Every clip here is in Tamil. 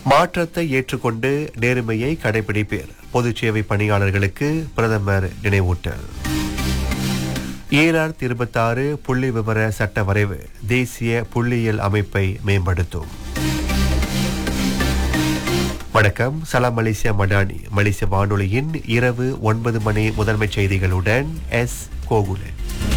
மாற்றத்தை ஏற்றுக்கொண்டு நேர்மையை கடைபிடிப்பீர் பொதுச் சேவை பணியாளர்களுக்கு பிரதமர் நினைவூட்டல் ஈரார் இருபத்தாறு புள்ளி விவர சட்ட வரைவு தேசிய புள்ளியியல் அமைப்பை மேம்படுத்தும் வணக்கம் சலாம் மலேசியா மடானி மலேசிய வானொலியின் இரவு ஒன்பது மணி முதன்மை செய்திகளுடன் எஸ் கோகுலன்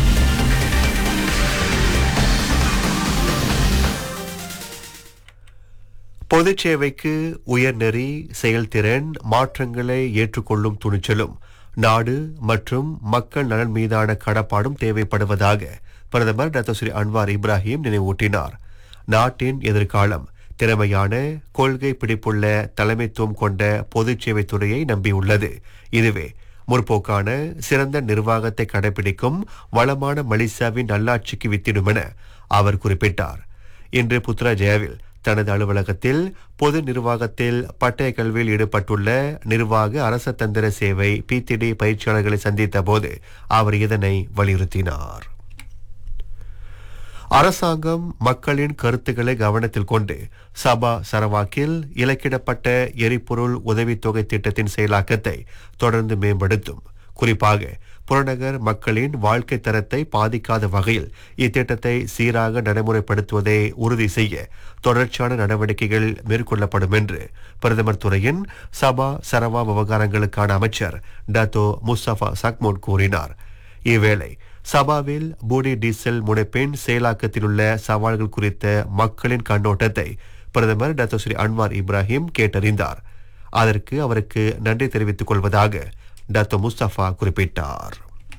பொதுச் சேவைக்கு உயர்நெறி செயல்திறன் மாற்றங்களை ஏற்றுக்கொள்ளும் துணிச்சலும் நாடு மற்றும் மக்கள் நலன் மீதான கடப்பாடும் தேவைப்படுவதாக பிரதமர் டாக்டர் ஸ்ரீ அன்வார் இப்ராஹிம் நினைவூட்டினார் நாட்டின் எதிர்காலம் திறமையான கொள்கை பிடிப்புள்ள தலைமைத்துவம் கொண்ட பொதுச் சேவைத் துறையை நம்பியுள்ளது இதுவே முற்போக்கான சிறந்த நிர்வாகத்தை கடைபிடிக்கும் வளமான மலேசியாவின் நல்லாட்சிக்கு வித்திடும் என அவர் குறிப்பிட்டார் இன்று புத்ராஜயாவில் தனது அலுவலகத்தில் பொது நிர்வாகத்தில் பட்டய கல்வியில் ஈடுபட்டுள்ள நிர்வாக அரச தந்திர சேவை பிடிடி பயிற்சியாளர்களை சந்தித்த போது அவர் இதனை வலியுறுத்தினார் அரசாங்கம் மக்களின் கருத்துக்களை கவனத்தில் கொண்டு சபா சரவாக்கில் இலக்கிடப்பட்ட எரிபொருள் உதவித்தொகை திட்டத்தின் செயலாக்கத்தை தொடர்ந்து மேம்படுத்தும் குறிப்பாக புறநகர் மக்களின் வாழ்க்கை தரத்தை பாதிக்காத வகையில் இத்திட்டத்தை சீராக நடைமுறைப்படுத்துவதை உறுதி செய்ய தொடர்ச்சியான நடவடிக்கைகள் மேற்கொள்ளப்படும் என்று பிரதமர் துறையின் சபா சரவா விவகாரங்களுக்கான அமைச்சர் டத்தோ முஸ்தபா சக்மோன் கூறினார் இவ்வேளை சபாவில் பூடி டீசல் முனைப்பின் செயலாக்கத்திலுள்ள சவால்கள் குறித்த மக்களின் கண்ணோட்டத்தை பிரதமர் டாக்டர் ஸ்ரீ அன்வார் இப்ராஹிம் கேட்டறிந்தார் அதற்கு அவருக்கு நன்றி தெரிவித்துக் கொள்வதாக டாக்டர் முஸ்தபா குறிப்பிட்டார்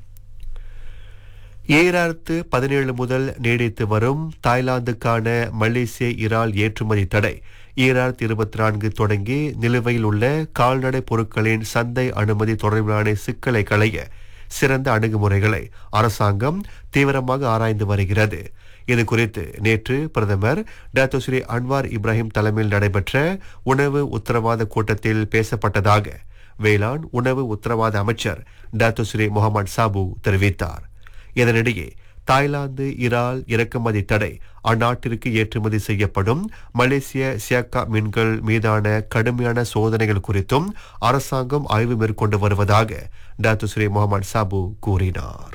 ஈராயிரத்து பதினேழு முதல் நீடித்து வரும் தாய்லாந்துக்கான மலேசிய இறால் ஏற்றுமதி தடை ஈராயிரத்து இருபத்தி நான்கு தொடங்கி நிலுவையில் உள்ள கால்நடை பொருட்களின் சந்தை அனுமதி தொடர்பிலான சிக்கலை களைய சிறந்த அணுகுமுறைகளை அரசாங்கம் தீவிரமாக ஆராய்ந்து வருகிறது இது குறித்து நேற்று பிரதமர் டாக்டர் ஸ்ரீ அன்வார் இப்ராஹிம் தலைமையில் நடைபெற்ற உணவு உத்தரவாத கூட்டத்தில் பேசப்பட்டதாக வேளாண் உணவு உத்தரவாத அமைச்சர் டாக்டர் ஸ்ரீ முகமது சாபு தெரிவித்தார் இதனிடையே தாய்லாந்து இறால் இறக்குமதி தடை அந்நாட்டிற்கு ஏற்றுமதி செய்யப்படும் மலேசிய சியாக்கா மீன்கள் மீதான கடுமையான சோதனைகள் குறித்தும் அரசாங்கம் ஆய்வு மேற்கொண்டு வருவதாக டாக்டர் ஸ்ரீ முகமது சாபு கூறினார்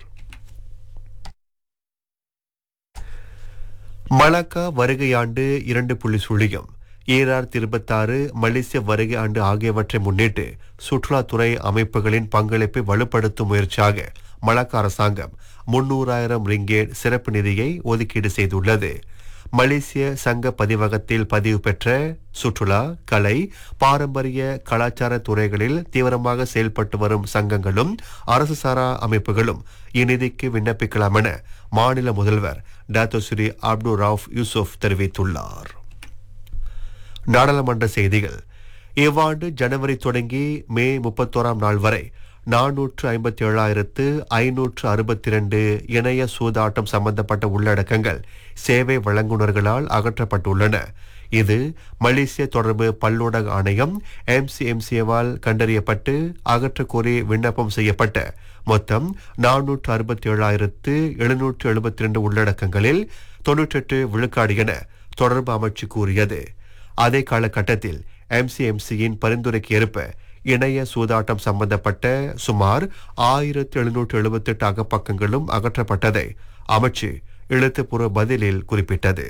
மலாக்கா வருகை ஆண்டு இரண்டு புள்ளி சுழியம் ஈராயிரத்தி இருபத்தாறு மலேசிய வருகை ஆண்டு ஆகியவற்றை முன்னிட்டு சுற்றுலாத்துறை அமைப்புகளின் பங்களிப்பை வலுப்படுத்தும் முயற்சியாக மலாக்கா அரசாங்கம் முன்னூறாயிரம் ரிங்கேட் சிறப்பு நிதியை ஒதுக்கீடு செய்துள்ளது மலேசிய சங்க பதிவகத்தில் பதிவு பெற்ற சுற்றுலா கலை பாரம்பரிய கலாச்சார துறைகளில் தீவிரமாக செயல்பட்டு வரும் சங்கங்களும் அரசு சாரா அமைப்புகளும் இந்நிதிக்கு விண்ணப்பிக்கலாம் என மாநில முதல்வர் doctor Sri Abdul Rauf Yusuf தெரிவித்துள்ளார் நாடாளுமன்ற செய்திகள் இவ்வாண்டு ஜனவரி தொடங்கி மே முப்பத்தோராம் நாள் வரை நானூற்று ஐம்பத்தி ஏழாயிரத்து ஐநூற்று அறுபத்தி இரண்டு இணைய சூதாட்டம் சம்பந்தப்பட்ட உள்ளடக்கங்கள் சேவை வழங்குனர்களால் அகற்றப்பட்டுள்ளன இது மலேசிய தொடர்பு பல்லூடக ஆணையம் எம்சிஎம்சிவால் கண்டறியப்பட்டு அகற்ற கோரி விண்ணப்பம் செய்யப்பட்ட மொத்தம் நானூற்று அறுபத்தி ஏழாயிரத்து எழுநூற்று எழுபத்தி ரெண்டு உள்ளடக்கங்களில் தொன்னூற்றெட்டு விழுக்காடு என தொடர்பு அமைச்சு கூறியது அதே காலகட்டத்தில் எம்சிஎம்சியின் பரிந்துரைக்கு ஏற்ப இணைய சூதாட்டம் சம்பந்தப்பட்ட சுமார் ஆயிரத்தி எழுநூற்று எழுபத்தெட்டு அகப்பக்கங்களும் அகற்றப்பட்டதை அமைச்சு எழுத்துப்பூர்வ பதிலில் குறிப்பிட்டது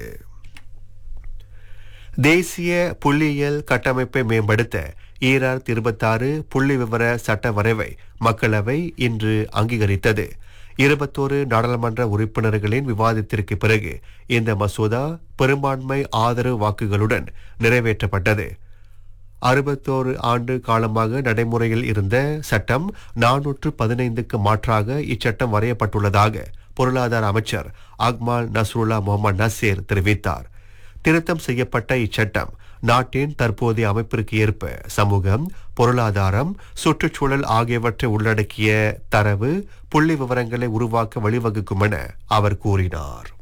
தேசிய புள்ளியியல் கட்டமைப்பை மேம்படுத்த ஈராயிரத்தி இருபத்தாறு புள்ளி விவர சட்ட வரைவை மக்களவை இன்று அங்கீகரித்தது இருபத்தோரு நாடாளுமன்ற உறுப்பினர்களின் விவாதத்திற்கு பிறகு இந்த மசோதா பெரும்பான்மை ஆதரவு வாக்குகளுடன் நிறைவேற்றப்பட்டது அறுபத்தோரு ஆண்டு காலமாக நடைமுறையில் இருந்த சட்டம் நானூற்று பதினைந்துக்கு மாற்றாக இச்சட்டம் வரையப்பட்டுள்ளதாக பொருளாதார அமைச்சர் அக்மால் நஸ்ருல்லா முகமது நசீர் தெரிவித்தார் திருத்தம் செய்யப்பட்ட இச்சட்டம் நாட்டின் தற்போதைய அமைப்பிற்கு ஏற்ப சமூகம் பொருளாதாரம் சுற்றுச்சூழல் ஆகியவற்றை உள்ளடக்கிய தரவு புள்ளி விவரங்களை உருவாக்க வழிவகுக்கும் என அவர் கூறினார்